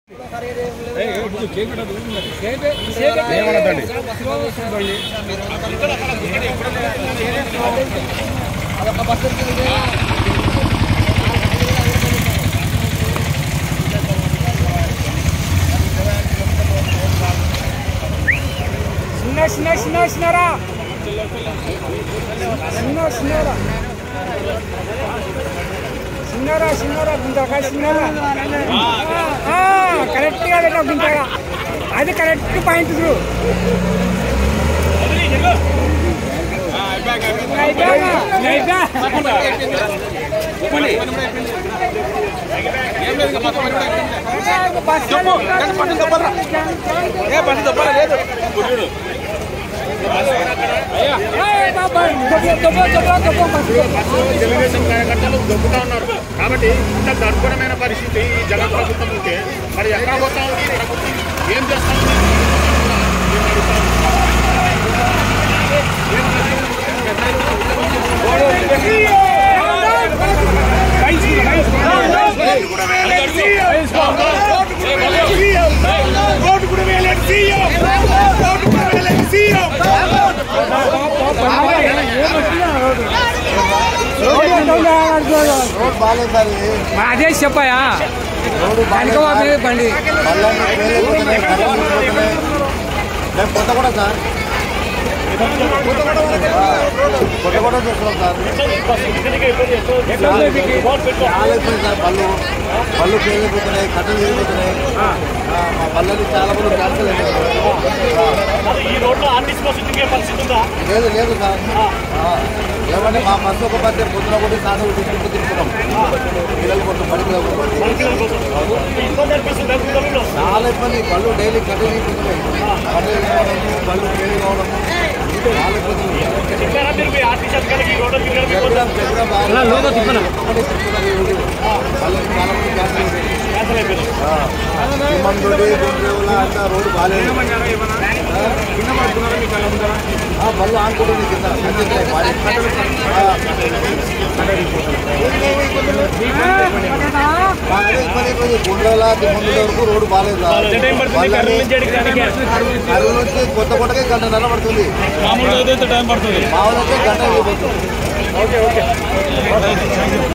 ఏమనద్దండి చిన్న చిన్న చిన్న చిన్నరా చిన్న చిన్నరా చిన్నరా చిన్నరా గుంతగా చిన్నరా కరెక్ట్ గా పెట్టా గుంతగా అది కరెక్ట్ పాయింట్ బ్రో తెలుగుదేశం కార్యకర్తలు దొబ్బుతా ఉన్నారు కాబట్టి ఇంత దర్భరమైన పరిస్థితి ఈ జగన్ ప్రభుత్వం ఉంటే మరి ఎక్కడ పోతా ఉంది ఈ ప్రభుత్వం ఏం చేస్తా ఉంది మేము అడుగుతా ఉన్నాం. రోడ్ బాగాలేదు సార్ ఇది. అదే చెప్పాయా రోడ్డు కనుక బాగాలేదు సార్. బండి బళ్ళన్నీ పేలిపోతున్నాయి, కర్రలు పోతున్నాయి. మేము కొత్త కూడా సార్ ఆ, కొత్త కూడా చూస్తున్నాం సార్ చాలా అయిపోయింది సార్ బళ్ళు బళ్ళు పేలిపోతున్నాయి కట్టలు వెళ్ళిపోతున్నాయి మా బళ్ళని చాలా మంది క్యాన్సల్ అయిపోయింది ఈ రోడ్లో ఆర్టీసీ బస్సు తిరిగే పరిస్థితి ఉందా లేదు లేదు సార్ ఆ, ఏమంటే మా బస్సు ఒక మధ్య పొద్దున కూడా సాధన తీసుకుంటూ తిరుగుతున్నాం పిల్లలు కొంచెం బడికి ఇబ్బంది అనిపిస్తుంది గుంటూరులో చాలా ఇబ్బంది బళ్ళు డైలీ కట్టలు తీసుకుంటున్నాయి కట్టలు వెళ్ళిపోవడము బళ్ళు ఫెయిల్ కావడము చాలా ఇబ్బంది ఉంది. చెప్పారా మీరు మీ ఆర్టీసీ అధికారికి ఈ రోడ్డు తిరగడం చెప్పడం చెప్పడం బాగా ఒక్కటే చెప్తున్నారు ఈ రోజు. వాళ్ళకి చాలా మంది క్యాన్సల్ అయిపోయింది. క్యాన్సల్ అయిపోయింది ఆ, తిమ్మందొడ్డి, గుండ్రేవుల అంతా రోడ్డు బాగాలేదు ఆ, బళ్ళు ఆనుకుంటుంది కింద కట్టెలు బాగా. ఆ, బాగా ఇబ్బంది అయిపోయింది గుండ్రేవుల తిమ్మందొడ్డి వరకు రోడ్డు బాగాలేదు ఎంత టైం పడుతుంది కర్నూలు నుంచి ఎక్కడికి రావడానికి? అది నుంచి కొత్త కొట్టకే గంట నెల పడుతుంది మామూలుగా అయితే టైం పడుతుంది మామూలు గంట అయిపోతుంది